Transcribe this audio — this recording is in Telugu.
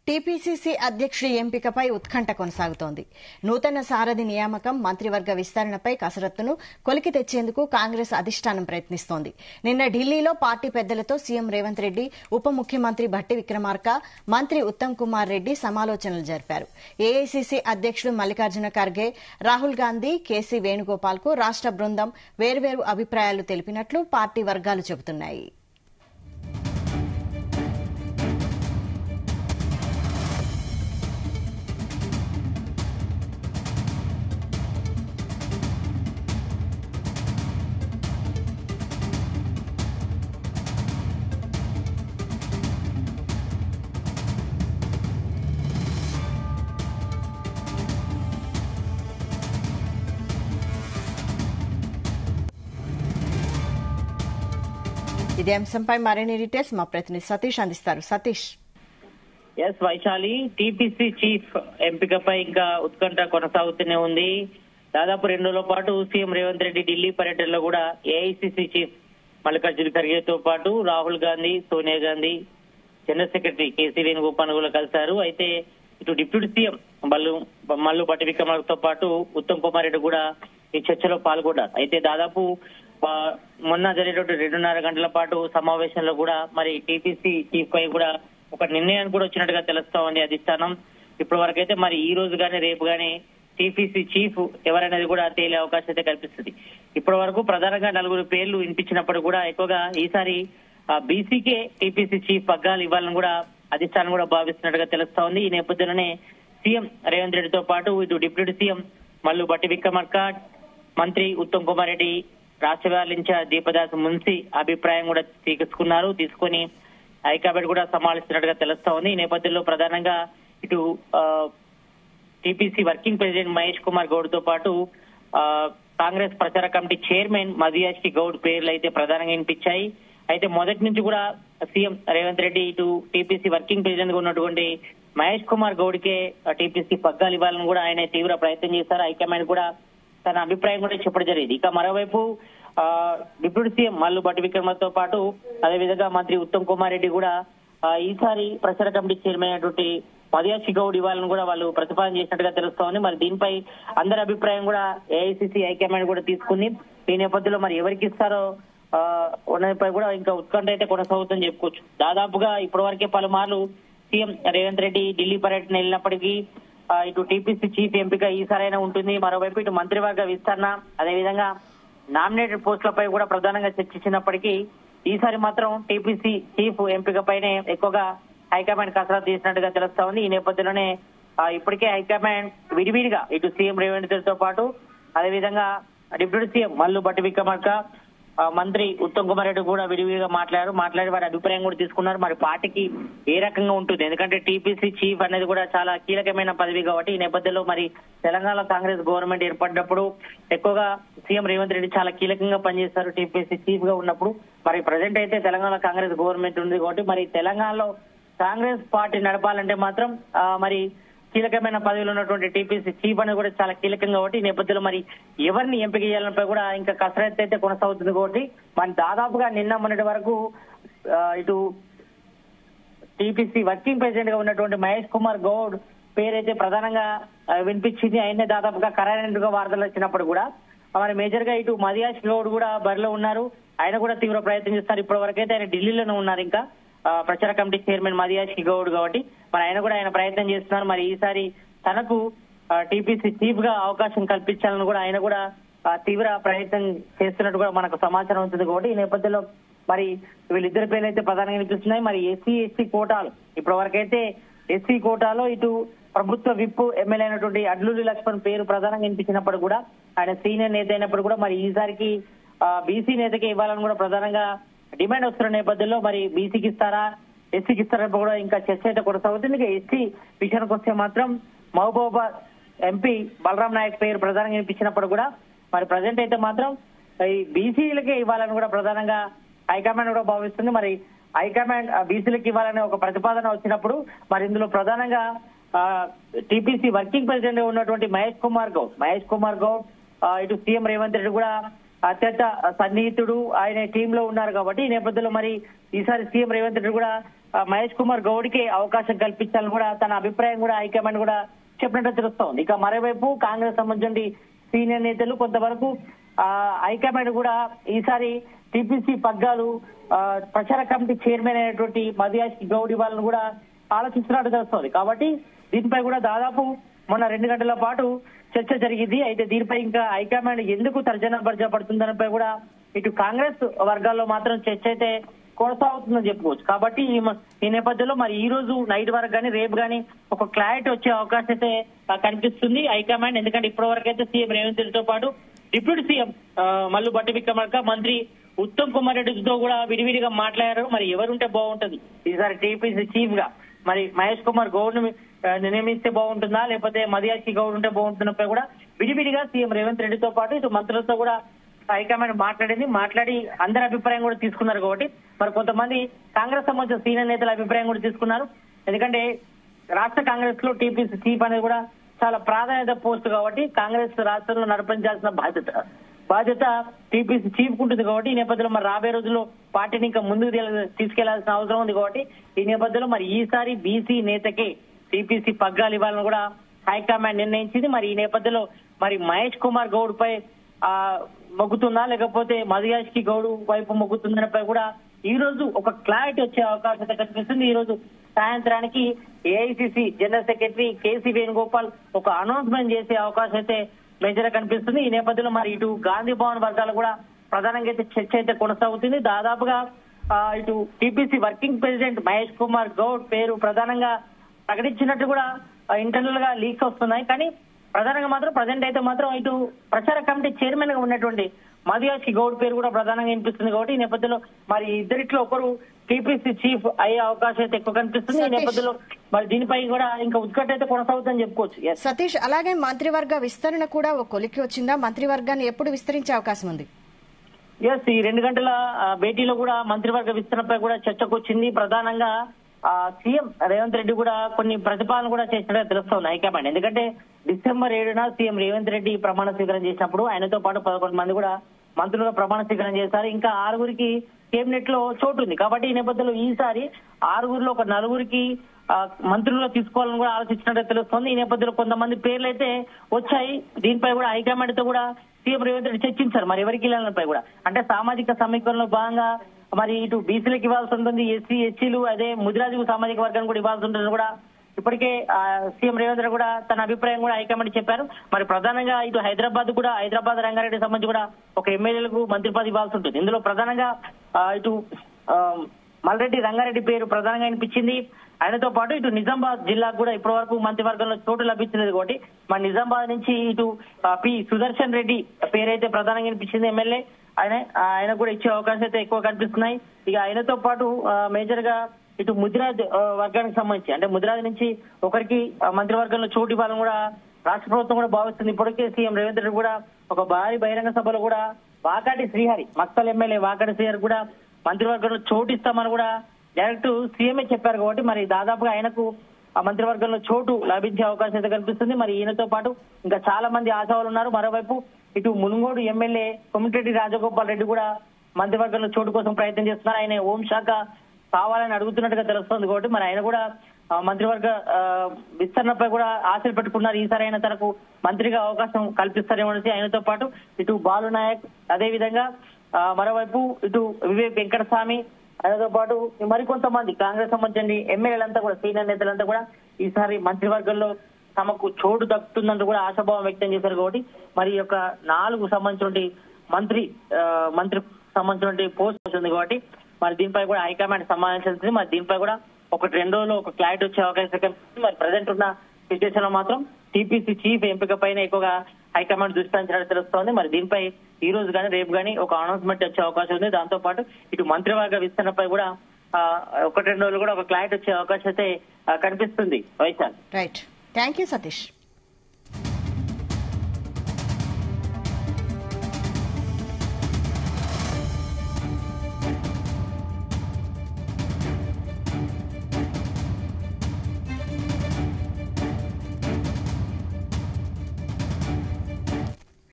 టీపీసీసీ అధ్యక్షుడి ఎంపికపై ఉత్కంఠ కొనసాగుతోంది నూతన సారథి నియామకం మంత్రివర్గ విస్తరణపై కసరత్తును కొలికి తెచ్చేందుకు కాంగ్రెస్ అధిష్టానం ప్రయత్నిస్తోంది నిన్న ఢిల్లీలో పార్టీ పెద్దలతో సీఎం రేవంత్ రెడ్డి ఉప ముఖ్యమంత్రి భట్టి విక్రమార్క మంత్రి ఉత్తమ్ కుమార్ రెడ్డి సమాలోచనలు జరిపారు ఏఐసీసీ అధ్యక్షుడు మల్లికార్జున ఖర్గే రాహుల్ గాంధీ కేసీ వేణుగోపాల్ కు రాష్ట బృందం వేర్వేరు అభిప్రాయాలు తెలిపినట్లు పార్టీ వర్గాలు చెబుతున్నాయి ఇదే అంశంపై మరిన్ని డీటెయిల్స్ మా ప్రతినిధి సతీష్ అందిస్తారు Satish yes Vaishali TPC chief ఎంపికపై ఇంకా ఉత్కంఠ కొనసాగుతూనే ఉంది దాదాపు రెండు రోజుల పాటు సీఎం రేవంత్ రెడ్డి ఢిల్లీ పర్యటనలో కూడా ఏఐసీసీ చీఫ్ మల్లికార్జున ఖర్గేతో పాటు Rahul Gandhi Sonia Gandhi general secretary KC Venugopal కూడా కలిశారు అయితే ఇటు డిప్యూటీ సీఎం మల్లు మల్లు పట్టి విక్రమార్కతో పాటు ఉత్తమ్ కుమార్ రెడ్డి కూడా ఈ చర్చలో పాల్గొన్నారు అయితే దాదాపు ఆ, మొన్న జరిగేటువంటి రెండున్నర గంటల పాటు సమావేశంలో కూడా మరి టీపీసీ చీఫ్ పై కూడా ఒక నిర్ణయానికి కూడా వచ్చినట్టుగా తెలుస్తా ఉంది అధిష్టానం ఇప్పటి వరకు అయితే మరి ఈ రోజు గానీ రేపు గానీ టీపీసీ చీఫ్ ఎవరనేది కూడా తేలే అవకాశం అయితే కల్పిస్తుంది ఇప్పటి వరకు ప్రధానంగా నలుగురు పేర్లు వినిపించినప్పుడు కూడా ఎక్కువగా ఈసారి బీసీకే టీపీసీ చీఫ్ పగ్గాలు ఇవ్వాలని కూడా అధిష్టానం కూడా భావిస్తున్నట్టుగా తెలుస్తా ఉంది ఈ నేపథ్యంలోనే సీఎం రేవంత్ రెడ్డితో పాటు ఇటు డిప్యూటీ సీఎం మల్లు బట్టి విక్రమార్క మంత్రి ఉత్తమ్ కుమార్ రెడ్డి రాష్ట్ర వ్యాలించ దీపదాస్ మున్సి అభిప్రాయం కూడా తీసుకున్నారు తీసుకొని హైకమాండ్ కూడా సమాలిస్తున్నట్టుగా తెలుస్తా ఉంది ఈ నేపథ్యంలో ప్రధానంగా ఇటు ఆ, TPC working president Mahesh Kumar Goud తో పాటు ఆ, కాంగ్రెస్ ప్రచార కమిటీ చైర్మన్ మదియాష్కి గౌడ్ పేర్లు అయితే ప్రధానంగా వినిపించాయి అయితే మొదటి నుంచి కూడా సీఎం రేవంత్ రెడ్డి ఇటు టీపీసీ వర్కింగ్ ప్రెసిడెంట్ గా ఉన్నటువంటి మహేష్ కుమార్ గౌడ్కే టీపీసీ పగ్గాలు ఇవ్వాలని కూడా ఆయన తీవ్ర ప్రయత్నం చేశారు హైకమాండ్ కూడా తన అభిప్రాయం కూడా చెప్పడం జరిగింది ఇక మరోవైపు ఆ, డిప్యూటీ సీఎం మల్లు భట్టి విక్రమతో పాటు అదేవిధంగా మంత్రి ఉత్తమ్ కుమార్ రెడ్డి కూడా ఆ, ఈసారి ప్రచార కమిటీ చైర్మన్ అయినటువంటి మదియాషి గౌడ్ ఇవ్వాలని కూడా వాళ్ళు ప్రతిపాదన చేసినట్టుగా తెలుస్తోంది మరి దీనిపై అందరి అభిప్రాయం కూడా ఏఐసిసి హైకమాండ్ కూడా తీసుకుంది ఈ నేపథ్యంలో మరి ఎవరికి ఇస్తారో ఆ, ఉన్నపై కూడా ఇంకా ఉత్కంఠ అయితే కొనసాగుతుందని చెప్పుకోవచ్చు దాదాపుగా ఇప్పటి వరకే పలుమార్లు సీఎం రేవంత్ రెడ్డి ఢిల్లీ పర్యటన వెళ్ళినప్పటికీ ఆ, ఇటు టీపీసీ చీఫ్ ఎంపిక ఈసారైనా ఉంటుంది మరోవైపు ఇటు మంత్రివర్గ విస్తరణ అదేవిధంగా నామినేటెడ్ పోస్టులపై కూడా ప్రధానంగా చర్చించినప్పటికీ ఈసారి మాత్రం టీపీసీ చీఫ్ ఎంపికపైనే ఎక్కువగా హైకమాండ్ కసరత్తు చేసినట్టుగా తెలుస్తా ఉంది ఈ నేపథ్యంలోనే ఆ, ఇప్పటికే హైకమాండ్ విడివిడిగా ఇటు సీఎం రేవంత్ రెడ్డితో పాటు అదేవిధంగా డిప్యూటీ సీఎం మల్లు భట్టి విక్రమార్క ఆ, మంత్రి ఉత్తమ్ కుమార్ రెడ్డి కూడా విడివిడిగా మాట్లాడారు మాట్లాడి వారి అభిప్రాయం కూడా తీసుకున్నారు మరి పార్టీకి ఏ రకంగా ఉంటుంది ఎందుకంటే టీపీసీ చీఫ్ అనేది కూడా చాలా కీలకమైన పదవి కాబట్టి ఈ నేపథ్యంలో మరి తెలంగాణ కాంగ్రెస్ గవర్నమెంట్ ఏర్పడినప్పుడు ఎక్కువగా సీఎం రేవంత్ రెడ్డి చాలా కీలకంగా పనిచేస్తారు టీపీసీ చీఫ్ గా ఉన్నప్పుడు మరి ప్రజెంట్ అయితే తెలంగాణ కాంగ్రెస్ గవర్నమెంట్ ఉంది కాబట్టి మరి తెలంగాణలో కాంగ్రెస్ పార్టీ నడపాలంటే మాత్రం ఆ, మరి కీలకమైన పదవిలో ఉన్నటువంటి టీపీసీ చీఫ్ అనేది కూడా చాలా కీలకం కాబట్టి ఈ నేపథ్యంలో మరి ఎవరిని ఎంపిక చేయాలనిపై కూడా ఇంకా కసరత్తు అయితే కొనసాగుతుంది కాబట్టి మరి దాదాపుగా నిన్న మొన్నటి వరకు ఆ, ఇటు టీపీసీ వర్కింగ్ ప్రెసిడెంట్ గా ఉన్నటువంటి మహేష్ కుమార్ గౌడ్ పేరైతే ప్రధానంగా ఆ, వినిపించింది ఆయనే దాదాపుగా ఖరారైనట్టుగా వార్తలు వచ్చినప్పుడు కూడా మరి మేజర్ గా ఇటు మదియాష్ గౌడ్ కూడా బరిలో ఉన్నారు ఆయన కూడా తీవ్ర ప్రయత్నం చేస్తారు ఇప్పటి వరకైతే ఆయన ఢిల్లీలోనే ఉన్నారు ఇంకా ఆ, ప్రచార కమిటీ చైర్మన్ మదియాష్ గౌడ్ కాబట్టి మరి ఆయన కూడా ఆయన ప్రయత్నం చేస్తున్నారు మరి ఈసారి తనకు టీపీసీ చీఫ్ గా అవకాశం కల్పించాలని కూడా ఆయన కూడా ఆ, తీవ్ర ప్రయత్నం చేస్తున్నట్టు కూడా మనకు సమాచారం ఉంటుంది కాబట్టి ఈ నేపథ్యంలో మరి వీళ్ళిద్దరి పేర్లు అయితే ప్రధానంగా వినిపిస్తున్నాయి మరి ఎస్సీ ఎస్టీ కోటాలు ఇప్పటి వరకైతే ఎస్సీ కోటాలో ఇటు ప్రభుత్వ విప్ ఎమ్మెల్యే అయినటువంటి అడ్లూరి లక్ష్మణ్ పేరు ప్రధానంగా వినిపించినప్పుడు కూడా ఆయన సీనియర్ నేత అయినప్పుడు కూడా మరి ఈసారికి బీసీ నేతకే ఇవ్వాలని కూడా ప్రధానంగా డిమాండ్ వస్తున్న నేపథ్యంలో మరి బీసీకి ఇస్తారా ఎస్సీకి ఇస్తారా కూడా ఇంకా చర్చ అయితే కొనసాగుతుంది ఇక ఎస్సీ విషయానికి వస్తే మాత్రం మహబూబాబాద్ ఎంపీ బలరాం నాయక్ పేరు ప్రధానంగా వినిపించినప్పుడు కూడా మరి ప్రజెంట్ అయితే మాత్రం ఈ బీసీలకే ఇవ్వాలని కూడా ప్రధానంగా హైకమాండ్ కూడా భావిస్తుంది మరి హైకమాండ్ బీసీలకు ఇవ్వాలనే ఒక ప్రతిపాదన వచ్చినప్పుడు మరి ఇందులో ప్రధానంగా టీపీసీ వర్కింగ్ ప్రెసిడెంట్ గా ఉన్నటువంటి మహేష్ కుమార్ గౌడ్ మహేష్ కుమార్ గౌడ్ ఆ, ఇటు సీఎం రేవంత్ రెడ్డి కూడా అత్యంత సన్నిహితుడు ఆయన టీమ్ లో ఉన్నారు కాబట్టి ఈ నేపథ్యంలో మరి ఈసారి సీఎం రేవంత్ రెడ్డి కూడా ఆ, మహేష్ కుమార్ గౌడ్కి అవకాశం కల్పించాలని కూడా తన అభిప్రాయం కూడా హైకమాండ్ కూడా చెప్పినట్టు తెలుస్తోంది ఇక మరోవైపు కాంగ్రెస్ సంబంధించి సీనియర్ నేతలు కొంతవరకు ఆ, హైకమాండ్ కూడా ఈసారి టీపీసీ పగ్గాలు ఆ, ప్రచార కమిటీ చైర్మన్ అయినటువంటి మదియాష్ గౌడ్ ఇవ్వాలని కూడా ఆలోచిస్తున్నట్టు తెలుస్తోంది కాబట్టి దీనిపై కూడా దాదాపు మొన్న రెండు గంటల పాటు చర్చ జరిగింది అయితే దీనిపై ఇంకా హైకమాండ్ ఎందుకు తర్జన భర్జన పడుతుందనిపై కూడా ఇటు కాంగ్రెస్ వర్గాల్లో మాత్రం చర్చ అయితే కొనసాగుతుందని చెప్పుకోవచ్చు కాబట్టి ఈ మ- ఈ నేపథ్యంలో మరి ఈ రోజు నైట్ వరకు కానీ రేపు కానీ ఒక క్లారిటీ వచ్చే అవకాశం అయితే ఆ, కనిపిస్తుంది హైకమాండ్ ఎందుకంటే ఇప్పటి వరకు అయితే సీఎం రేవంత్ రెడ్డితో పాటు డిప్యూటీ సీఎం ఆ, మల్లు బట్టి విక్రమార్క మంత్రి ఉత్తమ్ కుమార్ రెడ్డితో కూడా విడివిడిగా మాట్లాడారు మరి ఎవరుంటే బాగుంటది ఈసారి టీపీసీ చీఫ్ గా మరి మహేష్ కుమార్ గౌడ్ ని ఆ, నియమిస్తే బాగుంటుందా లేకపోతే మదియాసి గౌడ్ ఉంటే బాగుంటుందపై కూడా విడివిడిగా సీఎం రేవంత్ రెడ్డితో పాటు ఇటు మంత్రులతో కూడా హైకమాండ్ మాట్లాడింది మాట్లాడి అందరి అభిప్రాయం కూడా తీసుకున్నారు కాబట్టి మరి కొంతమంది కాంగ్రెస్ సంబంధించిన సీనియర్ నేతల అభిప్రాయం కూడా తీసుకున్నారు ఎందుకంటే రాష్ట్ర కాంగ్రెస్ లో టీపీసీ చీఫ్ అనేది కూడా చాలా ప్రాధాన్యత పోస్ట్ కాబట్టి కాంగ్రెస్ రాష్ట్రంలో నడిపించాల్సిన బాధ్యత బాధ్యత టీపీసీ చీఫ్ ఉంటుంది కాబట్టి ఈ నేపథ్యంలో మరి రాబోయే రోజుల్లో పార్టీని ఇంకా ముందుకు తెల- తీసుకెళ్లాల్సిన అవసరం ఉంది కాబట్టి ఈ నేపథ్యంలో మరి ఈసారి బీసీ నేతకే టీపీసీ పగ్గాలు ఇవ్వాలని కూడా హైకమాండ్ నిర్ణయించింది మరి ఈ నేపథ్యంలో మరి మహేష్ కుమార్ గౌడ్ పై ఆ మొగ్గుతుందా లేకపోతే మదియాష్ కి గౌడు వైపు మొగ్గుతుందనిపై కూడా ఈ రోజు ఒక క్లారిటీ వచ్చే అవకాశం అయితే కనిపిస్తుంది ఈ రోజు సాయంత్రానికి AICC general secretary KC Venugopal ఒక అనౌన్స్మెంట్ చేసే అవకాశం అయితే మేజర్ గా కనిపిస్తుంది ఈ నేపథ్యంలో మరి ఇటు గాంధీ భవన్ వర్గాలు కూడా ప్రధానంగా అయితే చర్చ అయితే కొనసాగుతుంది దాదాపుగా ఆ, ఇటు TPC working president Mahesh Kumar Goud పేరు ప్రధానంగా ప్రకటించినట్టు కూడా ఇంటర్నల్ గా లీక్స్ వస్తున్నాయి కానీ ప్రధానంగా మాత్రం ప్రజెంట్ అయితే మాత్రం ఇటు ప్రచార కమిటీ చైర్మన్ గా ఉన్నటువంటి మదియాషి గౌడ్ పేరు కూడా ప్రధానంగా వినిపిస్తుంది కాబట్టి ఈ నేపథ్యంలో మరి ఇద్దరిట్లో ఒకరు టీపీసీ చీఫ్ అయ్యే అవకాశం అయితే ఎక్కువ కనిపిస్తుంది ఈ సతీష్. నేపథ్యంలో మరి దీనిపై కూడా ఇంకా ఉత్కట అయితే కొనసాగుతుందని చెప్పుకోవచ్చు Yes. సతీష్ అలాగే మంత్రివర్గ విస్తరణ కూడా ఒక కొలికి వచ్చిందా మంత్రివర్గాన్ని ఎప్పుడు విస్తరించే అవకాశం ఉంది ఎస్ ఈ రెండు గంటల ఆ, భేటీలో కూడా మంత్రివర్గ విస్తరణపై కూడా చర్చకు వచ్చింది ప్రధానంగా ఆ, సీఎం రేవంత్ రెడ్డి కూడా కొన్ని ప్రతిపాదనలు కూడా చేసినట్టు తెలుస్తోంది హైకమాండ్ ఎందుకంటే డిసెంబర్ ఏడున సీఎం రేవంత్ రెడ్డి ప్రమాణ స్వీకారం చేసినప్పుడు ఆయనతో పాటు పదకొండు మంది కూడా మంత్రులుగా ప్రమాణ స్వీకారం చేశారు ఇంకా ఆరుగురికి కేబినెట్ లో చోటు ఉంది కాబట్టి ఈ నేపథ్యంలో ఈసారి ఆరుగురిలో ఒక నలుగురికి ఆ, మంత్రులుగా తీసుకోవాలని కూడా ఆలోచించినట్టు తెలుస్తోంది ఈ నేపథ్యంలో కొంతమంది పేర్లు అయితే వచ్చాయి దీనిపై కూడా హైకమాండ్ తో కూడా సీఎం రేవంత్ రెడ్డి చర్చించారు మరి ఎవరికి ఇవ్వాలనిపై కూడా అంటే సామాజిక సమీకరణలో భాగంగా మరి ఇటు బీసీలకు ఇవ్వాల్సి ఉంటుంది ఎస్సీ ఎస్సీలు అదే ముదిరాజు సామాజిక వర్గానికి కూడా ఇవ్వాల్సి ఉంటుంది కూడా ఇప్పటికే ఆ, సీఎం రేవంత్ రెడ్డి కూడా తన అభిప్రాయం కూడా హైకమాండ్ చెప్పారు మరి ప్రధానంగా ఇటు హైదరాబాద్ కూడా హైదరాబాద్ రంగారెడ్డి సంబంధించి కూడా ఒక ఎమ్మెల్యేలకు మంత్రి పదవి ఇవ్వాల్సి ఉంటుంది ఇందులో ప్రధానంగా ఆ, ఇటు ఆ, మల్రెడ్డి రంగారెడ్డి పేరు ప్రధానంగా అనిపించింది ఆయనతో పాటు ఇటు నిజామాబాద్ జిల్లాకు కూడా ఇప్పటి వరకు మంత్రివర్గంలో చోటు లభించినది కాబట్టి మన నిజామాబాద్ నుంచి ఇటు ఆ, పి సుదర్శన్ రెడ్డి పేరైతే ప్రధానంగా అనిపించింది ఎమ్మెల్యే ఆయన ఆయన కూడా ఇచ్చే అవకాశం అయితే ఎక్కువ కనిపిస్తున్నాయి ఇక ఆయనతో పాటు ఆ, మేజర్ గా ఇటు ముదిరాజ్ ఆ, వర్గానికి సంబంధించి అంటే ముదిరాజ్ నుంచి ఒకరికి ఆ, మంత్రివర్గంలో చోటు ఇవ్వాలని కూడా రాష్ట్ర ప్రభుత్వం కూడా భావిస్తుంది ఇప్పటికే సీఎం రేవంత్ రెడ్డి కూడా ఒక భారీ బహిరంగ సభలో కూడా వాకాటి శ్రీహరి మక్తల్ ఎమ్మెల్యే వాకాటి శ్రీహరి కూడా మంత్రివర్గంలో చోటు ఇస్తామని కూడా డైరెక్ట్ సీఎంఏ చెప్పారు కాబట్టి మరి దాదాపుగా ఆయనకు ఆ మంత్రివర్గంలో చోటు లభించే అవకాశం అయితే కనిపిస్తుంది మరి ఈయనతో పాటు ఇంకా చాలా మంది ఆశావాలు ఉన్నారు మరోవైపు ఇటు మునుగోడు ఎమ్మెల్యే కొమిటిరెడ్డి రాజగోపాల్ రెడ్డి కూడా మంత్రివర్గంలో చోటు కోసం ప్రయత్నం చేస్తున్నారు ఆయన హోంశాఖ కావాలని అడుగుతున్నట్టుగా తెలుస్తుంది కాబట్టి మరి ఆయన కూడా ఆ, మంత్రివర్గ ఆ, విస్తరణపై కూడా ఆశలు పెట్టుకున్నారు ఈసారి ఆయన తనకు మంత్రిగా అవకాశం కల్పిస్తారేమో అనేసి ఆయనతో పాటు ఇటు బాలు నాయక్ అదే విధంగా ఆ, మరోవైపు ఇటు వివేక్ వెంకటస్వామి ఆయనతో పాటు మరికొంతమంది కాంగ్రెస్ సంబంధించిన ఎమ్మెల్యేలంతా కూడా సీనియర్ నేతలంతా కూడా ఈసారి మంత్రివర్గంలో తమకు చోటు దక్కుతుందంటూ కూడా ఆశాభావం వ్యక్తం చేశారు కాబట్టి మరి ఈ యొక్క నాలుగు సంబంధించిన మంత్రి ఆ, మంత్రి సంబంధించిన పోస్ట్ ఉంది కాబట్టి మరి దీనిపై కూడా హైకమాండ్ సమావేశించింది మరి దీనిపై కూడా ఒకటి రెండు రోజులు ఒక క్లారిటీ వచ్చే అవకాశం కనిపిస్తుంది మరి ప్రజెంట్ ఉన్న సిచ్యువేషన్ లో మాత్రం టీపీసీ చీఫ్ ఎంపిక పైన ఎక్కువగా హైకమాండ్ దృష్టి సారించినట్టు తెలుస్తోంది మరి దీనిపై ఈ రోజు కానీ రేపు కానీ ఒక అనౌన్స్మెంట్ వచ్చే అవకాశం ఉంది దాంతో పాటు ఇటు మంత్రివర్గ విస్తరణపై కూడా ఆ, ఒకటి రెండు రోజులు కూడా ఒక క్లారిటీ వచ్చే అవకాశం అయితే ఆ, కనిపిస్తుంది Vaishali right thank you Satish